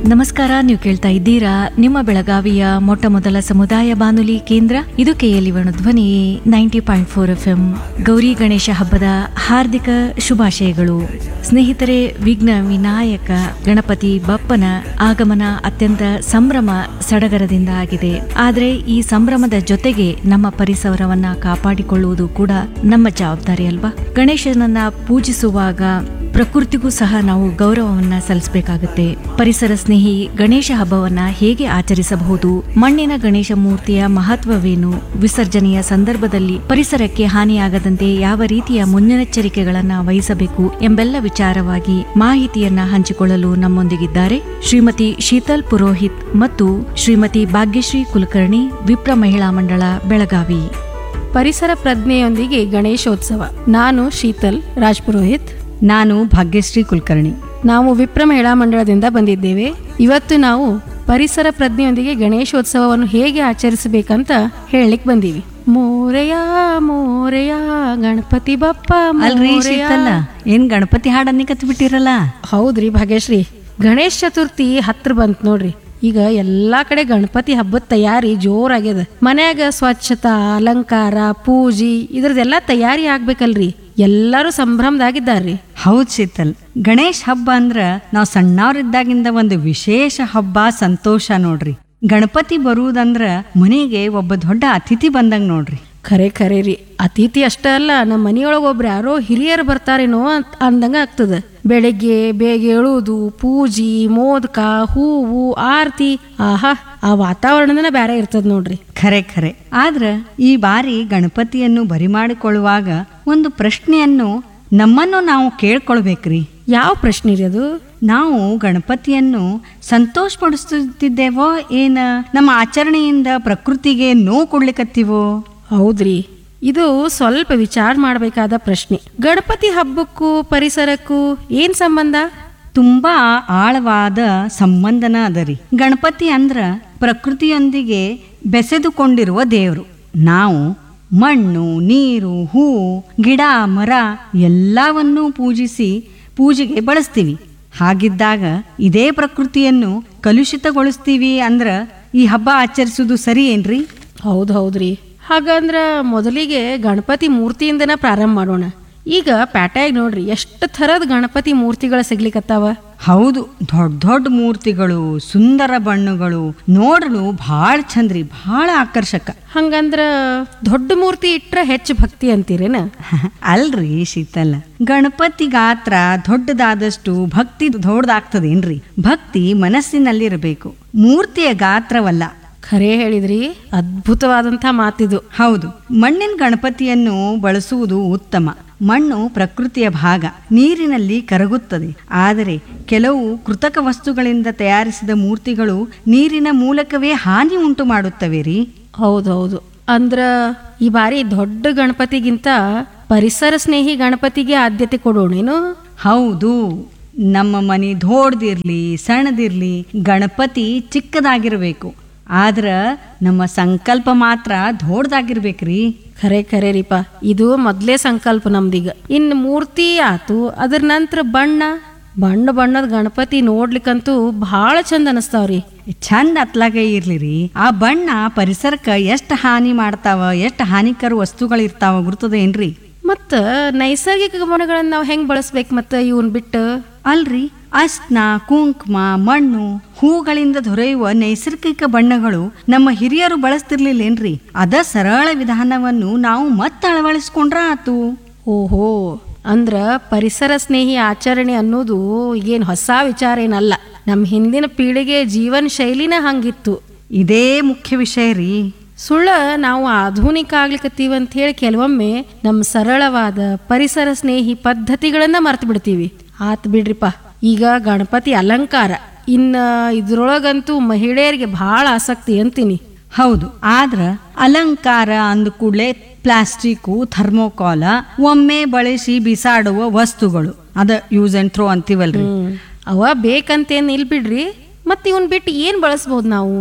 ನಮಸ್ಕಾರ ನೀವು ಕೇಳ್ತಾ ಇದ್ದೀರಾ ನಿಮ್ಮ ಬೆಳಗಾವಿಯ ಮೊಟ್ಟ ಮೊದಲ ಸಮುದಾಯ ಬಾನುಲಿ ಕೇಂದ್ರ ಇದು KLE Dhwani ninety point four F M Gauri Ganesha ಹಬ್ಬದ ಹಾರ್ದಿಕ ಶುಭಾಶಯಗಳು ಸ್ನೇಹಿತರೆ ವಿಘ್ನ ವಿನಾಯಕ ಗಣಪತಿ ಬಪ್ಪನ ಆಗಮನ ಅತ್ಯಂತ ಸಂಭ್ರಮ ಸಡಗರದಿಂದ ಆಗಿದೆ ಆದರೆ ಈ ಸಂಭ್ರಮದ ಜೊತೆಗೆ ನಮ್ಮ ಪರಿಸರವನ್ನ ಕಾಪಾಡಿಕೊಳ್ಳುವುದು ಕೂಡ ನಮ್ಮ ಜವಾಬ್ದಾರಿ ಅಲ್ವಾ ಗಣೇಶನನ್ನ ಪೂಜಿಸುವಾಗ ಪ್ರಕೃತಿಗೂ ಸಹ ನಾವು ಗೌರವವನ್ನ ಸಲ್ಲಿಸಬೇಕಾಗುತ್ತೆ ಪರಿಸರ ಸ್ನೇಹಿ ಗಣೇಶ ಹಬ್ಬವನ್ನ ಹೇಗೆ ಆಚರಿಸಬಹುದು ಮಣ್ಣಿನ ಗಣೇಶ ಮೂರ್ತಿಯ ಮಹತ್ವವೇನು ವಿಸರ್ಜನೆಯ ಸಂದರ್ಭದಲ್ಲಿ ಪರಿಸರಕ್ಕೆ ಹಾನಿಯಾಗದಂತೆ ಯಾವ ರೀತಿಯ ಮುನ್ನೆಚ್ಚರಿಕೆಗಳನ್ನ ವಹಿಸಬೇಕು ಎಂಬೆಲ್ಲ ವಿಚಾರವಾಗಿ ಮಾಹಿತಿಯನ್ನ ಹಂಚಿಕೊಳ್ಳಲು ನಮ್ಮೊಂದಿಗಿದ್ದಾರೆ ಶ್ರೀಮತಿ ಶೀತಲ್ ಪುರೋಹಿತ್ ಮತ್ತು ಶ್ರೀಮತಿ ಭಾಗ್ಯಶ್ರೀ ಕುಲಕರ್ಣಿ ವಿಪ್ರ ಮಹಿಳಾ ಮಂಡಳ ಬೆಳಗಾವಿ ಪರಿಸರ ಪ್ರಜ್ಞೆಯೊಂದಿಗೆ ಗಣೇಶೋತ್ಸವ ನಾನು ಶೀತಲ್ ರಾಜ್ಪುರೋಹಿತ್ ನಾನು ಭಾಗ್ಯಶ್ರೀ ಕುಲಕರ್ಣಿ ನಾವು ವಿಪ್ರ ಮಹಿಳಾ ಮಂಡಳದಿಂದ ಬಂದಿದ್ದೇವೆ ಇವತ್ತು ನಾವು ಪರಿಸರ ಪ್ರಜ್ಞೆಯೊಂದಿಗೆ ಗಣೇಶೋತ್ಸವವನ್ನು ಹೇಗೆ ಆಚರಿಸಬೇಕಂತ ಹೇಳಲಿಕ್ಕೆ ಬಂದೀವಿ ಮೋರೆಯ ಮೋರೆಯ ಗಣಪತಿ ಬಪ್ಪ ಅಲ್ರಿ ಮೋರೆಯ. ಶೀತಲ್ಲ ಏನ್ ಗಣಪತಿ ಹಾಡನ್ನಿ ಕತ್ ಬಿಟ್ಟಿರಲ್ಲ ಹೌದ್ರಿ ಭಾಗ್ಯಶ್ರೀ ಗಣೇಶ ಚತುರ್ಥಿ ಹತ್ರ ಬಂತ್ ನೋಡ್ರಿ ಈಗ ಎಲ್ಲಾ ಕಡೆ ಗಣಪತಿ ಹಬ್ಬದ ತಯಾರಿ ಜೋರಾಗ್ಯದ ಮನ್ಯಾಗ ಸ್ವಚ್ಛತಾ ಅಲಂಕಾರ ಪೂಜಿ ಇದ್ರದೆಲ್ಲ ತಯಾರಿ ಆಗ್ಬೇಕಲ್ರಿ ಎಲ್ಲರೂ ಸಂಭ್ರಮದಾಗಿದ್ದಾರ್ರಿ ಹೌದ್ ಶೀತಲ್ ಗಣೇಶ್ ಹಬ್ಬ ಅಂದ್ರ ನಾವ್ ಸಣ್ಣವ್ರಿದ್ದಾಗಿಂದ ಒಂದು ವಿಶೇಷ ಹಬ್ಬ ಸಂತೋಷ ನೋಡ್ರಿ ಗಣಪತಿ ಬರುವುದಂದ್ರ ಮನೆಗೆ ಒಬ್ಬ ದೊಡ್ಡ ಅತಿಥಿ ಬಂದಂಗ್ ನೋಡ್ರಿ ಖರೆ ಖರೆ ರೀ ಅತಿಥಿ ಅಷ್ಟ ಅಲ್ಲ ನಮ್ಮ ಮನಿಯೊಳಗೆ ಒಬ್ರು ಯಾರೋ ಹಿರಿಯರು ಬರ್ತಾರೇನೋ ಅಂತ ಅಂದಂಗ ಆಗ್ತದ ಬೆಳಗ್ಗೆ ಬೇಗ ಏಳುವುದು ಪೂಜಿ ಮೋದಕ ಹೂವು ಆರತಿ ಆಹಾ ಆ ವಾತಾವರಣನ ಬ್ಯಾರೆ ಇರ್ತದ ನೋಡ್ರಿ ಖರೆ ಖರೆ ಆದ್ರ ಈ ಬಾರಿ ಗಣಪತಿಯನ್ನು ಬರಿಮಾಡಿಕೊಳ್ಳುವಾಗ ಒಂದು ಪ್ರಶ್ನೆಯನ್ನು ನಮ್ಮನ್ನು ನಾವು ಕೇಳ್ಕೊಳ್ಬೇಕ್ರಿ ಯಾವ ಪ್ರಶ್ನೆ ರೀ ಅದು ನಾವು ಗಣಪತಿಯನ್ನು ಸಂತೋಷ ಪಡಿಸುತ್ತಿದ್ದೇವೋ ಏನ ನಮ್ಮ ಆಚರಣೆಯಿಂದ ಪ್ರಕೃತಿಗೆ ನೋವು ಕೊಡ್ಲಿಕತ್ತೀವೋ ಹೌದ್ರಿ ಇದು ಸ್ವಲ್ಪ ವಿಚಾರ ಮಾಡಬೇಕಾದ ಪ್ರಶ್ನೆ ಗಣಪತಿ ಹಬ್ಬಕ್ಕೂ ಪರಿಸರಕ್ಕೂ ಏನ್ ಸಂಬಂಧ ತುಂಬಾ ಆಳವಾದ ಸಂಬಂಧನ ಅದರಿ ಗಣಪತಿ ಅಂದ್ರ ಪ್ರಕೃತಿಯೊಂದಿಗೆ ಬೆಸೆದುಕೊಂಡಿರುವ ದೇವರು ನಾವು ಮಣ್ಣು ನೀರು ಹೂವು ಗಿಡ ಮರ ಎಲ್ಲವನ್ನೂ ಪೂಜಿಸಿ ಪೂಜೆಗೆ ಬಳಸ್ತೀವಿ ಹಾಗಿದ್ದಾಗ ಇದೇ ಪ್ರಕೃತಿಯನ್ನು ಕಲುಷಿತಗೊಳಿಸ್ತೀವಿ ಅಂದ್ರ ಈ ಹಬ್ಬ ಆಚರಿಸುವುದು ಸರಿ ಏನ್ರಿ ಹೌದು ಹೌದ್ರಿ ಹಾಗಂದ್ರ ಮೊದಲಿಗೆ ಗಣಪತಿ ಮೂರ್ತಿಯಿಂದನ ಪ್ರಾರಂಭ ಮಾಡೋಣ ಈಗ ಪ್ಯಾಟ್ಯಾಗ ನೋಡ್ರಿ ಎಷ್ಟು ಥರದ ಗಣಪತಿ ಮೂರ್ತಿಗಳು ಸಿಗ್ಲಿಕತ್ತಾವ ಹೌದು ದೊಡ್ಡ ದೊಡ್ಡ ಮೂರ್ತಿಗಳು ಸುಂದರ ಬಣ್ಣಗಳು ನೋಡಲು ಭಾಳ ಚಂದ್ರಿ ಭಾಳ ಆಕರ್ಷಕ ಹಂಗಂದ್ರ ದೊಡ್ಡ ಮೂರ್ತಿ ಇಟ್ರ ಹೆಚ್ಚು ಭಕ್ತಿ ಅಂತೀರೇನ ಅಲ್ರಿ ಶೀತಲ್ ಗಣಪತಿ ಗಾತ್ರ ದೊಡ್ಡದಾದಷ್ಟು ಭಕ್ತಿ ದೊಡ್ಡದಾಗ್ತದೇನ್ರಿ ಭಕ್ತಿ ಮನಸ್ಸಿನಲ್ಲಿರಬೇಕು ಮೂರ್ತಿಯ ಗಾತ್ರವಲ್ಲ ಖರೇ ಹೇಳಿದ್ರಿ ಅದ್ಭುತವಾದಂಥ ಮಾತಿದು ಹೌದು ಮಣ್ಣಿನ ಗಣಪತಿಯನ್ನು ಬಳಸುವುದು ಉತ್ತಮ ಮಣ್ಣು ಪ್ರಕೃತಿಯ ಭಾಗ ನೀರಿನಲ್ಲಿ ಕರಗುತ್ತದೆ ಆದರೆ ಕೆಲವು ಕೃತಕ ವಸ್ತುಗಳಿಂದ ತಯಾರಿಸಿದ ಮೂರ್ತಿಗಳು ನೀರಿನ ಮೂಲಕವೇ ಹಾನಿ ಉಂಟು ಮಾಡುತ್ತವೆ ರೀ ಹೌದೌದು ಅಂದ್ರ ಈ ಬಾರಿ ದೊಡ್ಡ ಗಣಪತಿಗಿಂತ ಪರಿಸರ ಸ್ನೇಹಿ ಗಣಪತಿಗೆ ಆದ್ಯತೆ ಕೊಡೋಣೇನು ಹೌದು ನಮ್ಮ ಮನೆ ದೊಡ್ದಿರ್ಲಿ ಸಣ್ಣದಿರ್ಲಿ ಗಣಪತಿ ಚಿಕ್ಕದಾಗಿರ್ಬೇಕು ಆದ್ರ ನಮ್ಮ ಸಂಕಲ್ಪ ಮಾತ್ರ ದೊಡ್ಡದಾಗಿರ್ಬೇಕ್ರಿ ಖರೆ ಖರೆ ರೀಪ ಇದು ಮೊದ್ಲೇ ಸಂಕಲ್ಪ ನಮ್ದೀಗ ಇನ್ನು ಮೂರ್ತಿ ಆತು ಅದ್ರ ನಂತರ ಬಣ್ಣ ಬಣ್ಣ ಬಣ್ಣದ ಗಣಪತಿ ನೋಡ್ಲಿಕ್ಕಂತೂ ಭಾಳ ಚಂದ ಅನಸ್ತಾವ್ರಿ ಚಂದ ಅತ್ಲಾಗೆ ಇರ್ಲಿ ರೀ ಆ ಬಣ್ಣ ಪರಿಸರಕ್ಕೆ ಎಷ್ಟು ಹಾನಿ ಮಾಡ್ತಾವ ಎಷ್ಟು ಹಾನಿಕರ ವಸ್ತುಗಳಿರ್ತಾವ ಗುರ್ತದೇನ್ರಿ ಮತ್ತ ನೈಸರ್ಗಿಕ ಬಣ್ಣಗಳನ್ನ ನಾವು ಹೆಂಗ್ ಬಳಸ್ಬೇಕು ಮತ್ತ ಇವನ್ ಬಿಟ್ಟು ಅಲ್ರಿ ಅಸ್ನ ಕುಂಕುಮ ಮಣ್ಣು ಹೂಗಳಿಂದ ದೊರೆಯುವ ನೈಸರ್ಗಿಕ ಬಣ್ಣಗಳು ನಮ್ಮ ಹಿರಿಯರು ಬಳಸ್ತಿರ್ಲಿಲ್ಲೇನ್ರಿ ಅದ ಸರಳ ವಿಧಾನವನ್ನು ನಾವು ಮತ್ತೆ ಅಳವಡಿಸ್ಕೊಂಡ್ರ ಆತು ಓಹೋ ಅಂದ್ರ ಪರಿಸರ ಸ್ನೇಹಿ ಆಚರಣೆ ಅನ್ನೋದು ಏನ್ ಹೊಸ ವಿಚಾರ ಏನಲ್ಲ ನಮ್ಮ ಹಿಂದಿನ ಪೀಳಿಗೆ ಜೀವನ ಶೈಲಿನ ಹಂಗಿತ್ತು ಇದೇ ಮುಖ್ಯ ವಿಷಯ ರೀ ಸುಳ್ಳ ನಾವು ಆಧುನಿಕ ಆಗ್ಲಿಕತ್ತೀವಿ ಅಂತ ಹೇಳಿ ಕೆಲವೊಮ್ಮೆ ನಮ್ಮ ಸರಳವಾದ ಪರಿಸರ ಸ್ನೇಹಿ ಪದ್ಧತಿಗಳನ್ನ ಮರ್ತು ಬಿಡ್ತೀವಿ ಆತ್ ಬಿಡ್ರಿಪ್ಪ ಈಗ ಗಣಪತಿ ಅಲಂಕಾರ ಇನ್ನ ಇದ್ರೊಳಗಂತೂ ಮಹಿಳೆಯರಿಗೆ ಬಹಳ ಆಸಕ್ತಿ ಅಂತೀನಿ ಹೌದು ಆದ್ರ ಅಲಂಕಾರ ಅಂದ ಕೂಡಲೇ ಪ್ಲಾಸ್ಟಿಕ್ಕು ಥರ್ಮೋಕಾಲ ಒಮ್ಮೆ ಬಳಸಿ ಬಿಸಾಡುವ ವಸ್ತುಗಳು ಅದ ಯೂಸ್ ಅಂಡ್ ಥ್ರೋ ಅಂತೀವಲ್ರಿ ಹ್ಮ್. ಅವ ಬೇಕಂತೇನ್ ಇಲ್ ಬಿಡ್ರಿ ಮತ್ ಇವನ್ ಬಿಟ್ಟು ಏನ್ ಬಳಸ್ಬೋದು ನಾವು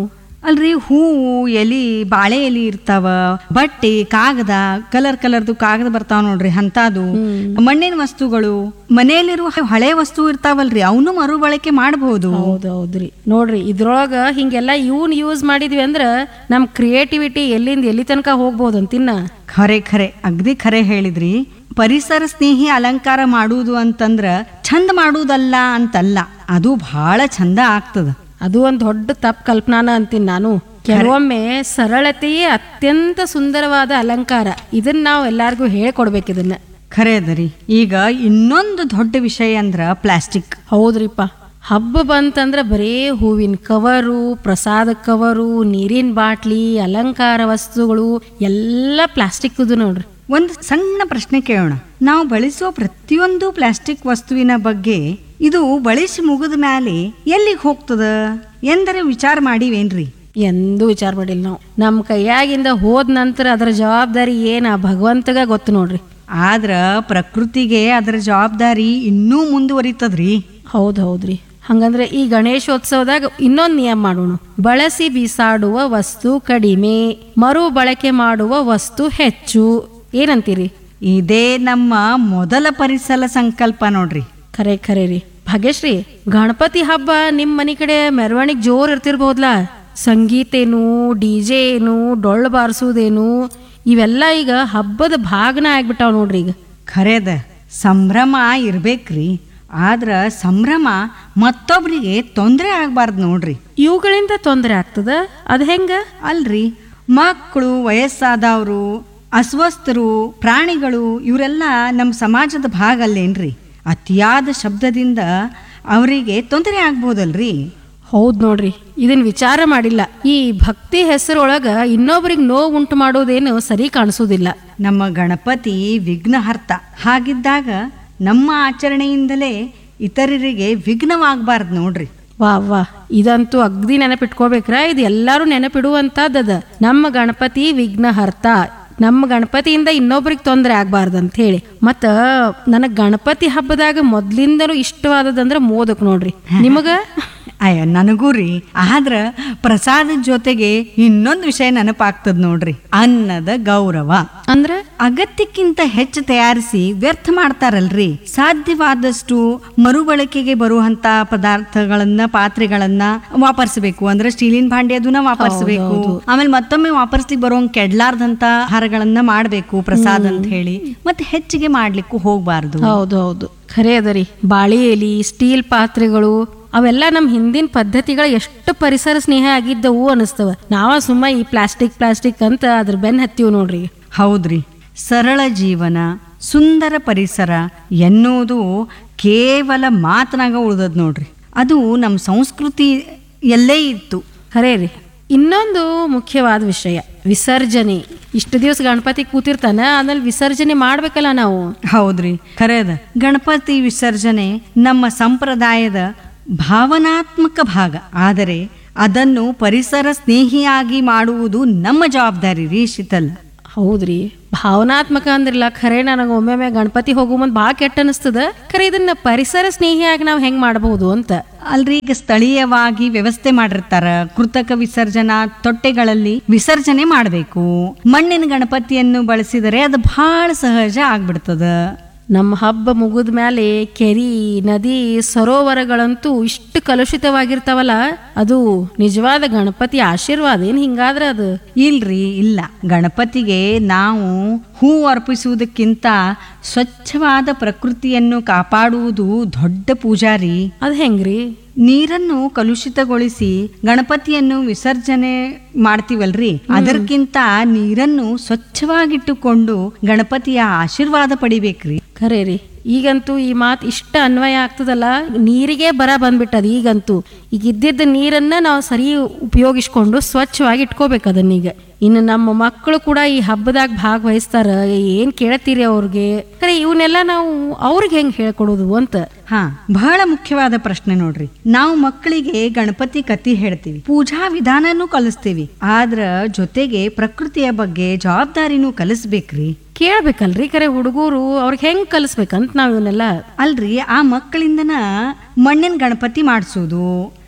ಅಲ್ರಿ ಹೂವು ಎಲಿ ಬಾಳೆ ಎಲಿ ಇರ್ತಾವ ಬಟ್ಟೆ ಕಾಗದ ಕಲರ್ ಕಲರ್ದು ಕಾಗದ ಬರ್ತಾವ ನೋಡ್ರಿ ಅಂತಾದು ಮಣ್ಣಿನ ವಸ್ತುಗಳು ಮನೆಯಲ್ಲಿರುವ ಹಳೆ ವಸ್ತು ಇರ್ತಾವಲ್ರಿ ಅವನು ಮರುಬಳಕೆ ಮಾಡಬಹುದು ಹೌದು ಹೌದ್ರಿ ನೋಡ್ರಿ ಇದ್ರೊಳಗ ಹಿಂಗೆಲ್ಲ ಇವನ್ ಯೂಸ್ ಮಾಡಿದ್ವಿ ಅಂದ್ರ ನಮ್ ಕ್ರಿಯೇಟಿವಿಟಿ ಎಲ್ಲಿಂದ ಎಲ್ಲಿ ತನಕ ಹೋಗ್ಬೋದು ಅಂತಿನ್ನ ಖರೆ ಖರೆ ಅಗ್ದಿ ಖರೆ ಹೇಳಿದ್ರಿ ಪರಿಸರ ಸ್ನೇಹಿ ಅಲಂಕಾರ ಮಾಡುವುದು ಅಂತಂದ್ರ ಚಂದ ಮಾಡುವುದಲ್ಲ ಅಂತಲ್ಲ ಅದು ಬಹಳ ಚಂದ ಆಗ್ತದ ಅದು ಒಂದ್ ದೊಡ್ಡ ತಪ್ಪು ಕಲ್ಪನಾನ ಅಂತೀನಿ ನಾನು ಕೆಲವೊಮ್ಮೆ ಸರಳತೆಯೇ ಅತ್ಯಂತ ಸುಂದರವಾದ ಅಲಂಕಾರ ಇದನ್ನ ನಾವು ಎಲ್ಲಾರ್ಗೂ ಹೇಳ್ಕೊಡ್ಬೇಕು ಇದನ್ನ ಖರೆ ಅದರಿ ಈಗ ಇನ್ನೊಂದು ದೊಡ್ಡ ವಿಷಯ ಅಂದ್ರ ಪ್ಲಾಸ್ಟಿಕ್ ಹೌದ್ರಿಪ್ಪ ಹಬ್ಬ ಬಂತಂದ್ರ ಬರೇ ಹೂವಿನ ಕವರು ಪ್ರಸಾದ ಕವರು ನೀರಿನ ಬಾಟ್ಲಿ ಅಲಂಕಾರ ವಸ್ತುಗಳು ಎಲ್ಲ ಪ್ಲಾಸ್ಟಿಕ್ ನೋಡ್ರಿ ಒಂದು ಸಣ್ಣ ಪ್ರಶ್ನೆ ಕೇಳೋಣ ನಾವು ಬಳಸುವ ಪ್ರತಿಯೊಂದು ಪ್ಲಾಸ್ಟಿಕ್ ವಸ್ತುವಿನ ಬಗ್ಗೆ ಇದು ಬಳಸಿ ಮುಗಿದ ಮೇಲೆ ಎಲ್ಲಿಗೆ ಹೋಗ್ತದ ಎಂದರೆ ವಿಚಾರ ಮಾಡಿವೇನ್ರಿ ಎಂದೂ ವಿಚಾರ ಮಾಡಿಲ್ಲ ನಾವು ನಮ್ಮ ಕೈಯಾಗಿಂದ ಹೋದ ನಂತರ ಅದರ ಜವಾಬ್ದಾರಿ ಏನ ಭಗವಂತಗ ಗೊತ್ತು ನೋಡ್ರಿ ಆದ್ರ ಪ್ರಕೃತಿಗೆ ಅದರ ಜವಾಬ್ದಾರಿ ಇನ್ನೂ ಮುಂದುವರಿತದ್ರಿ ಹೌದು ಹೌದ್ರಿ ಹಂಗಂದ್ರೆ ಈ ಗಣೇಶೋತ್ಸವದಾಗ ಇನ್ನೊಂದು ನಿಯಮ ಮಾಡೋಣ ಬಳಸಿ ಬಿಸಾಡುವ ವಸ್ತು ಕಡಿಮೆ ಮರು ಬಳಕೆ ಮಾಡುವ ವಸ್ತು ಹೆಚ್ಚು ಏನಂತೀರಿ ಇದೇ ನಮ್ಮ ಮೊದಲ ಪರಿಸರ ಸಂಕಲ್ಪ ನೋಡ್ರಿ ಖರೆ ಖರೆ ರೀ ಭಾಗ್ಯಶ್ರೀ ಗಣಪತಿ ಹಬ್ಬ ನಿಮ್ಮ ಮನೆ ಕಡೆ ಮೆರವಣಿಗೆ ಜೋರ್ ಇರ್ತಿರ್ಬೋದ್ಲ ಸಂಗೀತ ಏನು ಡಿ ಜೆ ಏನು ಡೊಳ್ಳು ಬಾರಿಸೋದೇನು ಇವೆಲ್ಲ ಈಗ ಹಬ್ಬದ ಭಾಗನ ಆಗ್ಬಿಟ್ಟಾವ ನೋಡ್ರಿ ಈಗ ಖರೇದ ಸಂಭ್ರಮ ಇರ್ಬೇಕ್ರಿ ಆದ್ರ ಸಂಭ್ರಮ ಮತ್ತೊಬ್ರಿಗೆ ತೊಂದರೆ ಆಗ್ಬಾರ್ದು ನೋಡ್ರಿ ಇವುಗಳಿಂದ ತೊಂದರೆ ಆಗ್ತದ ಅದು ಹೆಂಗ ಅಲ್ರಿ ಮಕ್ಕಳು ವಯಸ್ಸಾದವರು ಅಸ್ವಸ್ಥರು ಪ್ರಾಣಿಗಳು ಇವರೆಲ್ಲ ನಮ್ಮ ಸಮಾಜದ ಭಾಗ ಅಲ್ಲೇನ್ರಿ ಅತಿಯಾದ ಶಬ್ದದಿಂದ ಅವರಿಗೆ ತೊಂದರೆ ಆಗ್ಬೋದಲ್ರಿ ಹೌದ್ ನೋಡ್ರಿ ಇದನ್ ವಿಚಾರ ಮಾಡಿಲ್ಲ ಈ ಭಕ್ತಿ ಹೆಸರೊಳಗ ಇನ್ನೊಬ್ರಿಗೆ ನೋವು ಉಂಟು ಮಾಡೋದೇನು ಸರಿ ಕಾಣಿಸೋದಿಲ್ಲ ನಮ್ಮ ಗಣಪತಿ ವಿಘ್ನಹರ್ತ ಹಾಗಿದ್ದಾಗ ನಮ್ಮ ಆಚರಣೆಯಿಂದಲೇ ಇತರರಿಗೆ ವಿಘ್ನವಾಗಬಾರ್ದು ನೋಡ್ರಿ ವಾ ವಾ ಇದಂತೂ ಅಗ್ದಿ ನೆನಪಿಟ್ಕೋಬೇಕ್ರ ಇದು ಎಲ್ಲಾರು ನೆನಪಿಡುವಂತದ್ದದ ನಮ್ಮ ಗಣಪತಿ ವಿಘ್ನಹರ್ತ ನಮ್ಮ ಗಣಪತಿಯಿಂದ ಇನ್ನೊಬ್ರಿಗೆ ತೊಂದರೆ ಆಗ್ಬಾರ್ದು ಅಂತ ಹೇಳಿ ಮತ್ತ ನನಗ್ ಗಣಪತಿ ಹಬ್ಬದಾಗ ಮೊದ್ಲಿಂದನೂ ಇಷ್ಟವಾದದಂದ್ರ ಮೋದಕ್ ನೋಡ್ರಿ ನಿಮಗ ಅಯ್ಯ ನನಗೂ ರೀ ಆದ್ರ ಪ್ರಸಾದದ ಜೊತೆಗೆ ಇನ್ನೊಂದು ವಿಷಯ ನೆನಪಾಗ್ತದ ನೋಡ್ರಿ ಅನ್ನದ ಗೌರವ ಅಂದ್ರ ಅಗತ್ಯಕ್ಕಿಂತ ಹೆಚ್ಚು ತಯಾರಿಸಿ ವ್ಯರ್ಥ ಮಾಡ್ತಾರಲ್ರಿ ಸಾಧ್ಯವಾದಷ್ಟು ಮರುಬಳಕೆಗೆ ಬರುವಂತ ಪದಾರ್ಥಗಳನ್ನ ಪಾತ್ರೆಗಳನ್ನ ವಾಪರಿಸಬೇಕು ಅಂದ್ರೆ ಸ್ಟೀಲಿನ ಭಾಂಡೆ ಅದನ್ನ ವಾಪರಿಸಬೇಕು ಆಮೇಲೆ ಮತ್ತೊಮ್ಮೆ ವಾಪರಿಸ್ಲಿಕ್ಕೆ ಬರುವಂಗ ಕೆಡ್ಲಾರ್ದಂತ ಆಹಾರಗಳನ್ನ ಮಾಡ್ಬೇಕು ಪ್ರಸಾದ ಅಂತ ಹೇಳಿ ಮತ್ತೆ ಹೆಚ್ಚಿಗೆ ಮಾಡ್ಲಿಕ್ಕೂ ಹೋಗ್ಬಾರ್ದು ಹೌದು ಹೌದು ಖರೆ ಅದರಿ ಬಾಳಿ ಎಲಿ ಸ್ಟೀಲ್ ಪಾತ್ರೆಗಳು ಅವೆಲ್ಲ ನಮ್ಮ ಹಿಂದಿನ ಪದ್ಧತಿಗಳು ಎಷ್ಟು ಪರಿಸರ ಸ್ನೇಹ ಆಗಿದ್ದವು ಅನಿಸ್ತವ ನಾವ ಸುಮ್ಮ ಈ ಪ್ಲಾಸ್ಟಿಕ್ ಪ್ಲಾಸ್ಟಿಕ್ ಅಂತ ಅದ್ರ ಬೆನ್ ಹತ್ತೀವಿ ನೋಡ್ರಿ ಹೌದ್ರಿ ಸರಳ ಜೀವನ ಸುಂದರ ಪರಿಸರ ಎನ್ನುವುದು ಕೇವಲ ಮಾತನಾಗ ಉಳ್ದದ್ ನೋಡ್ರಿ ಅದು ನಮ್ಮ ಸಂಸ್ಕೃತಿ ಎಲ್ಲೇ ಇತ್ತು ಖರೆ ರೀ ಇನ್ನೊಂದು ಮುಖ್ಯವಾದ ವಿಷಯ ವಿಸರ್ಜನೆ ಇಷ್ಟು ದಿವಸ ಗಣಪತಿ ಕೂತಿರ್ತಾನ ಆಮೇಲೆ ವಿಸರ್ಜನೆ ಮಾಡ್ಬೇಕಲ್ಲ ನಾವು ಹೌದ್ರಿ ಖರೇದ ಗಣಪತಿ ವಿಸರ್ಜನೆ ನಮ್ಮ ಸಂಪ್ರದಾಯದ ಭಾವನಾತ್ಮಕ ಭಾಗ ಆದರೆ ಅದನ್ನು ಪರಿಸರ ಸ್ನೇಹಿಯಾಗಿ ಮಾಡುವುದು ನಮ್ಮ ಜವಾಬ್ದಾರಿ ರೀ ಶೀತಲ್ ಹೌದ್ರಿ ಭಾವನಾತ್ಮಕ ಅಂದ್ರಲ್ಲ ಖರೆ ನನಗೆ ಒಮ್ಮೊಮ್ಮೆ ಗಣಪತಿ ಹೋಗೋ ಮುಂದೆ ಭಾಳ ಕೆಟ್ಟ ಅನಿಸ್ತದ ಖರೆ ಇದನ್ನ ಪರಿಸರ ಸ್ನೇಹಿಯಾಗಿ ನಾವು ಹೆಂಗ್ ಮಾಡಬಹುದು ಅಂತ ಅಲ್ರಿ ಈಗ ಸ್ಥಳೀಯವಾಗಿ ವ್ಯವಸ್ಥೆ ಮಾಡಿರ್ತಾರ ಕೃತಕ ವಿಸರ್ಜನಾ ತೊಟ್ಟೆಗಳಲ್ಲಿ ವಿಸರ್ಜನೆ ಮಾಡಬೇಕು ಮಣ್ಣಿನ ಗಣಪತಿಯನ್ನು ಬಳಸಿದರೆ ಅದು ಬಹಳ ಸಹಜ ಆಗ್ಬಿಡ್ತದ ನಮ್ಮ ಹಬ್ಬ ಮುಗಿದ ಮೇಲೆ ಕೆರಿ ನದಿ ಸರೋವರಗಳಂತೂ ಇಷ್ಟು ಕಲುಷಿತವಾಗಿರ್ತಾವಲ್ಲ ಅದು ನಿಜವಾದ ಗಣಪತಿ ಆಶೀರ್ವಾದ ಏನ್ ಹಿಂಗಾದ್ರ ಅದು ಇಲ್ರಿ ಇಲ್ಲ ಗಣಪತಿಗೆ ನಾವು ಹೂ ಅರ್ಪಿಸುವುದಕ್ಕಿಂತ ಸ್ವಚ್ಛವಾದ ಪ್ರಕೃತಿಯನ್ನು ಕಾಪಾಡುವುದು ದೊಡ್ಡ ಪೂಜಾರಿ ಅದ್ ಹೆಂಗ್ರಿ ನೀರನ್ನು ಕಲುಷಿತಗೊಳಿಸಿ ಗಣಪತಿಯನ್ನು ವಿಸರ್ಜನೆ ಮಾಡ್ತೀವಲ್ರಿ ಅದಕ್ಕಿಂತ ನೀರನ್ನು ಸ್ವಚ್ಛವಾಗಿಟ್ಟುಕೊಂಡು ಗಣಪತಿಯ ಆಶೀರ್ವಾದ ಪಡಿಬೇಕ್ರಿ ಖರೆ ರೀ ಈಗಂತೂ ಈ ಮಾತು ಇಷ್ಟ ಅನ್ವಯ ಆಗ್ತದಲ್ಲ ನೀರಿಗೆ ಬರ ಬಂದ್ಬಿಟ್ಟದ ಈಗಂತೂ ಈಗ ಇದ್ದಿದ್ದ ನೀರನ್ನ ನಾವು ಸರಿ ಉಪಯೋಗಿಸ್ಕೊಂಡು ಸ್ವಚ್ಛವಾಗಿ ಇಟ್ಕೋಬೇಕು ಅದನ್ನೀಗ ಇನ್ನು ನಮ್ಮ ಮಕ್ಕಳು ಕೂಡ ಈ ಹಬ್ಬದಾಗ ಭಾಗವಹಿಸ್ತಾರ ಏನ್ ಕೇಳ್ತೀರಿ ಅವ್ರಿಗೆ ಖರೆ ಇವನ್ನೆಲ್ಲ ನಾವು ಅವ್ರಿಗೆ ಹೆಂಗ್ ಹೇಳ್ಕೊಡೋದು ಅಂತ ಹಾ ಬಹಳ ಮುಖ್ಯವಾದ ಪ್ರಶ್ನೆ ನೋಡ್ರಿ ನಾವು ಮಕ್ಕಳಿಗೆ ಗಣಪತಿ ಕತಿ ಹೇಳ್ತೀವಿ ಪೂಜಾ ವಿಧಾನನೂ ಕಲಿಸ್ತೀವಿ ಆದ್ರ ಜೊತೆಗೆ ಪ್ರಕೃತಿಯ ಬಗ್ಗೆ ಜವಾಬ್ದಾರಿನೂ ಕಲಿಸ್ಬೇಕ್ರಿ ಕೇಳ್ಬೇಕಲ್ರಿ ಖರೆ ಹುಡುಗರು ಅವ್ರಿಗೆ ಹೆಂಗ್ ಕಲಿಸ್ಬೇಕಂತ ನಾವ್ ಇವನ್ನೆಲ್ಲ ಅಲ್ರಿ ಆ ಮಕ್ಕಳಿಂದನ ಮಣ್ಣಿನ ಗಣಪತಿ ಮಾಡಿಸೋದು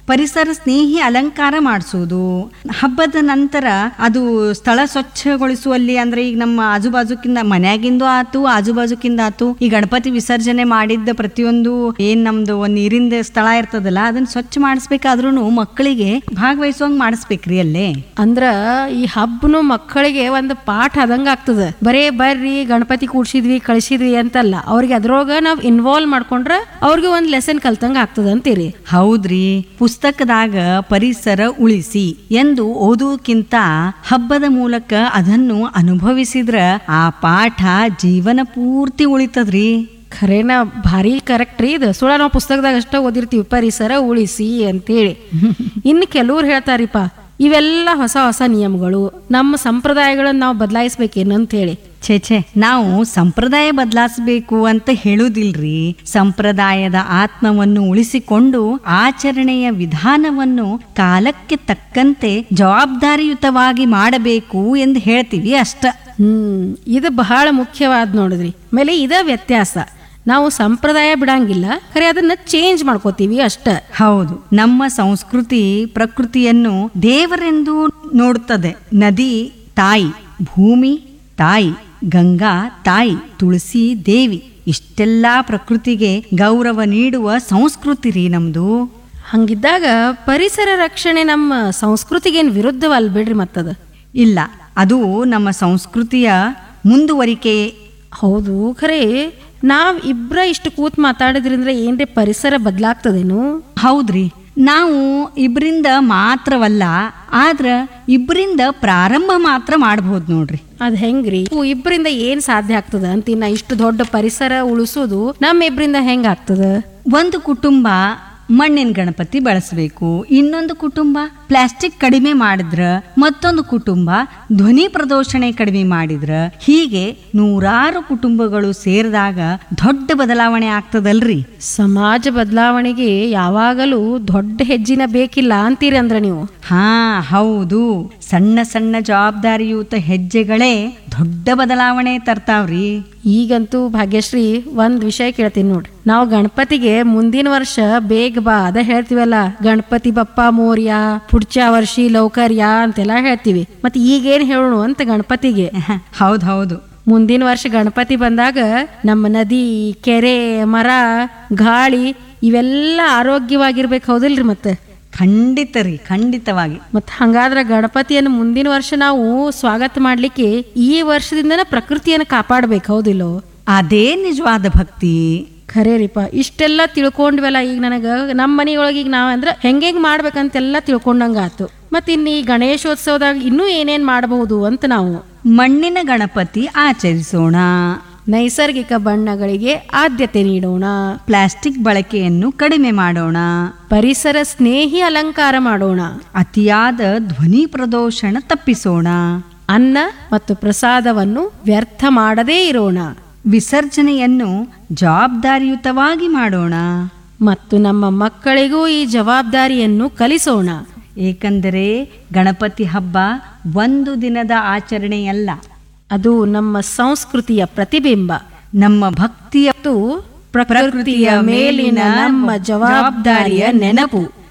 ಪರಿಸರ ಸ್ನೇಹಿ ಅಲಂಕಾರ ಮಾಡಿಸೋದು ಹಬ್ಬದ ನಂತರ ಅದು ಸ್ಥಳ ಸ್ವಚ್ಛಗೊಳಿಸುವಲ್ಲಿ ಅಂದ್ರೆ ಈಗ ನಮ್ಮ ಆಜುಬಾಜುಕಿಂದ ಮನ್ಯಾಗಿಂದು ಆತು ಆಜುಬಾಜುಕಿಂದ ಆತು ಈ ಗಣಪತಿ ವಿಸರ್ಜನೆ ಮಾಡಿದ್ದ ಪ್ರತಿಯೊಂದು ಏನ್ ನಮ್ದು ಒಂದ್ ನೀರಿಂದ ಸ್ಥಳ ಇರ್ತದಲ್ಲ ಅದನ್ನ ಸ್ವಚ್ಛ ಮಾಡಿಸ್ಬೇಕಾದ್ರೂ ಮಕ್ಕಳಿಗೆ ಭಾಗವಹಿಸುವಂಗ್ ಮಾಡಿಸ್ಬೇಕ್ರಿ ಅಲ್ಲೇ ಅಂದ್ರ ಈ ಹಬ್ಬನು ಮಕ್ಕಳಿಗೆ ಒಂದು ಪಾಠ ಆದಂಗ ಆಗ್ತದ ಬರೇ ಬರ್ರಿ ಗಣಪತಿ ಕೂಡ್ಸಿದ್ವಿ ಕಳ್ಸಿದ್ವಿ ಅಂತಲ್ಲ ಅವ್ರಿಗೆ ಅದ್ರೊಳಗ ನಾವ್ ಇನ್ವಾಲ್ವ್ ಮಾಡ್ಕೊಂಡ್ರ ಅವ್ರಿಗೆ ಒಂದ್ ಲೆಸನ್ ಕಲ್ತಂಗ ಆಗ್ತದ ಅಂತೀರಿ ಹೌದ್ರಿ ಪುಸ್ತಕದಾಗ ಪರಿಸರ ಉಳಿಸಿ ಎಂದು ಓದುವುದಕ್ಕಿಂತ ಹಬ್ಬದ ಮೂಲಕ ಅದನ್ನು ಅನುಭವಿಸಿದ್ರ ಆ ಪಾಠ ಜೀವನ ಪೂರ್ತಿ ಉಳಿತದ್ರಿ ಖರೇನ ಭಾರಿ ಕರೆಕ್ಟ್ ರೀ ಇದು ಸುಳ ನಾವು ಪುಸ್ತಕದಾಗ ಅಷ್ಟ ಓದಿರ್ತೀವಿ ಪರಿಸರ ಉಳಿಸಿ ಅಂತೇಳಿ ಇನ್ನು ಕೆಲವ್ರು ಹೇಳ್ತಾರಿಪ್ಪ ಇವೆಲ್ಲ ಹೊಸ ಹೊಸ ನಿಯಮಗಳು ನಮ್ಮ ಸಂಪ್ರದಾಯಗಳನ್ನ ನಾವು ಬದಲಾಯಿಸ್ಬೇಕೇನಂತ ಹೇಳಿ ಛೇ ಛೇ ನಾವು ಸಂಪ್ರದಾಯ ಬದಲಾಯಿಸಬೇಕು ಅಂತ ಹೇಳುವುದಿಲ್ರಿ ಸಂಪ್ರದಾಯದ ಆತ್ಮವನ್ನು ಉಳಿಸಿಕೊಂಡು ಆಚರಣೆಯ ವಿಧಾನವನ್ನು ಕಾಲಕ್ಕೆ ತಕ್ಕಂತೆ ಜವಾಬ್ದಾರಿಯುತವಾಗಿ ಮಾಡಬೇಕು ಎಂದು ಹೇಳ್ತೀವಿ ಅಷ್ಟ ಹ್ಮ್ ಇದು ಬಹಳ ಮುಖ್ಯವಾದ ನೋಡಿದ್ರಿ ಆಮೇಲೆ ಇದ ವ್ಯತ್ಯಾಸ ನಾವು ಸಂಪ್ರದಾಯ ಬಿಡಂಗಿಲ್ಲ ಖರೆ ಅದನ್ನ ಚೇಂಜ್ ಮಾಡ್ಕೋತೀವಿ ಅಷ್ಟ ಹೌದು ನಮ್ಮ ಸಂಸ್ಕೃತಿ ಪ್ರಕೃತಿಯನ್ನು ದೇವರೆಂದು ನೋಡುತ್ತದೆ ನದಿ ತಾಯಿ ಭೂಮಿ ತಾಯಿ ಗಂಗಾ ತಾಯಿ ತುಳಸಿ ದೇವಿ ಇಷ್ಟೆಲ್ಲಾ ಪ್ರಕೃತಿಗೆ ಗೌರವ ನೀಡುವ ಸಂಸ್ಕೃತಿ ರೀ ನಮ್ದು ಹಂಗಿದ್ದಾಗ ಪರಿಸರ ರಕ್ಷಣೆ ನಮ್ಮ ಸಂಸ್ಕೃತಿಗೇನು ವಿರುದ್ಧವಲ್ಲ ಬಿಡ್ರಿ ಮತ್ತದ ಇಲ್ಲ ಅದು ನಮ್ಮ ಸಂಸ್ಕೃತಿಯ ಮುಂದುವರಿಕೆ ಹೌದು ಖರೆ ನಾವ್ ಇಬ್ರ ಇಷ್ಟು ಕೂತ್ ಮಾತಾಡಿದ್ರಿಂದ ಏನ್ರಿ ಪರಿಸರ ಬದಲಾಗ್ತದೇನು ಹೌದ್ರಿ ನಾವು ಇಬ್ರಿಂದ ಮಾತ್ರವಲ್ಲ ಆದ್ರ ಇಬ್ರಿಂದ ಪ್ರಾರಂಭ ಮಾತ್ರ ಮಾಡ್ಬೋದು ನೋಡ್ರಿ ಅದ್ ಹೆಂಗ್ರಿ ಇವು ಇಬ್ರಿಂದ ಏನ್ ಸಾಧ್ಯ ಆಗ್ತದ ಅಂತಿನ್ನ ಇಷ್ಟು ದೊಡ್ಡ ಪರಿಸರ ಉಳಿಸೋದು ನಮ್ಮ ಇಬ್ರಿಂದ ಹೆಂಗ್ ಆಗ್ತದ ಒಂದು ಕುಟುಂಬ ಮಣ್ಣಿನ ಗಣಪತಿ ಬಳಸಬೇಕು ಇನ್ನೊಂದು ಕುಟುಂಬ ಪ್ಲಾಸ್ಟಿಕ್ ಕಡಿಮೆ ಮಾಡಿದ್ರ ಮತ್ತೊಂದು ಕುಟುಂಬ ಧ್ವನಿ ಪ್ರದೂಷಣೆ ಕಡಿಮೆ ಮಾಡಿದ್ರ ಹೀಗೆ ನೂರಾರು ಕುಟುಂಬಗಳು ಸೇರಿದಾಗ ದೊಡ್ಡ ಬದಲಾವಣೆ ಆಗ್ತದಲ್ರಿ ಸಮಾಜ ಬದಲಾವಣೆಗೆ ಯಾವಾಗಲೂ ದೊಡ್ಡ ಹೆಜ್ಜಿನ ಬೇಕಿಲ್ಲ ಅಂತೀರಿ ಅಂದ್ರ ನೀವು ಹಾ ಹೌದು ಸಣ್ಣ ಸಣ್ಣ ಜವಾಬ್ದಾರಿಯುತ ಹೆಜ್ಜೆಗಳೇ ದೊಡ್ಡ ಬದಲಾವಣೆ ತರ್ತಾವ್ರಿ ಈಗಂತೂ ಭಾಗ್ಯಶ್ರೀ ಒಂದ್ ವಿಷಯ ಕೇಳ್ತೀನಿ ನೋಡ್ರಿ ನಾವು ಗಣಪತಿಗೆ ಮುಂದಿನ ವರ್ಷ ಬೇಗ ಬಾ ಅದ ಹೇಳ್ತೀವಲ್ಲ ಗಣಪತಿ ಬಪ್ಪ ಮೋರ್ಯ ಪುಡ್ಚ ವರ್ಷಿ ಲೌಕರ್ಯ ಅಂತೆಲ್ಲ ಹೇಳ್ತೀವಿ ಮತ್ತೆ ಈಗೇನ್ ಹೇಳೋಣ ಅಂತ ಗಣಪತಿಗೆ ಹೌದು ಹೌದು ಮುಂದಿನ ವರ್ಷ ಗಣಪತಿ ಬಂದಾಗ ನಮ್ಮ ನದಿ ಕೆರೆ ಮರ ಗಾಳಿ ಇವೆಲ್ಲ ಆರೋಗ್ಯವಾಗಿರ್ಬೇಕು ಹೌದಿಲ್ರಿ ಮತ್ತೆ ಖಂಡಿತ ರೀ ಖಂಡಿತವಾಗಿ ಮತ್ ಹಂಗಾದ್ರ ಗಣಪತಿಯನ್ನು ಮುಂದಿನ ವರ್ಷ ನಾವು ಸ್ವಾಗತ ಮಾಡ್ಲಿಕ್ಕೆ ಈ ವರ್ಷದಿಂದನ ಪ್ರಕೃತಿಯನ್ನು ಕಾಪಾಡ್ಬೇಕು ಹೌದಿಲ್ಲೋ ಅದೇ ನಿಜವಾದ ಭಕ್ತಿ ಖರೇ ರೀಪ ಇಷ್ಟೆಲ್ಲ ತಿಳ್ಕೊಂಡ್ವಲ್ಲ ಈಗ ನನಗ ನಮ್ಮ ಮನೆಯೊಳಗೆ ಈಗ ನಾವ್ ಅಂದ್ರ ಹೆಂಗೆಂಗ್ ಮಾಡ್ಬೇಕಂತೆಲ್ಲ ತಿಳ್ಕೊಂಡಂಗ ಆತು ಮತ್ ಇನ್ನು ಈ ಗಣೇಶೋತ್ಸವದಾಗ ಇನ್ನೂ ಏನೇನ್ ಮಾಡಬಹುದು ಅಂತ ನಾವು ಮಣ್ಣಿನ ಗಣಪತಿ ಆಚರಿಸೋಣ ನೈಸರ್ಗಿಕ ಬಣ್ಣಗಳಿಗೆ ಆದ್ಯತೆ ನೀಡೋಣ ಪ್ಲಾಸ್ಟಿಕ್ ಬಳಕೆಯನ್ನು ಕಡಿಮೆ ಮಾಡೋಣ ಪರಿಸರ ಸ್ನೇಹಿ ಅಲಂಕಾರ ಮಾಡೋಣ ಅತಿಯಾದ ಧ್ವನಿ ಪ್ರದೂಷಣ ತಪ್ಪಿಸೋಣ ಅನ್ನ ಮತ್ತು ಪ್ರಸಾದವನ್ನು ವ್ಯರ್ಥ ಮಾಡದೇ ಇರೋಣ ವಿಸರ್ಜನೆಯನ್ನು ಜವಾಬ್ದಾರಿಯುತವಾಗಿ ಮಾಡೋಣ ಮತ್ತು ನಮ್ಮ ಮಕ್ಕಳಿಗೂ ಈ ಜವಾಬ್ದಾರಿಯನ್ನು ಕಲಿಸೋಣ ಏಕೆಂದರೆ ಗಣಪತಿ ಹಬ್ಬ ಒಂದು ದಿನದ ಆಚರಣೆಯಲ್ಲ ಅದು ನಮ್ಮ ಸಂಸ್ಕೃತಿಯ ಪ್ರತಿಬಿಂಬ ನಮ್ಮ ಭಕ್ತಿಯ ಮತ್ತು ಪ್ರಕೃತಿಯ ಮೇಲಿನ ನಮ್ಮ ಜವಾಬ್ದಾರಿಯ ನೆನಪು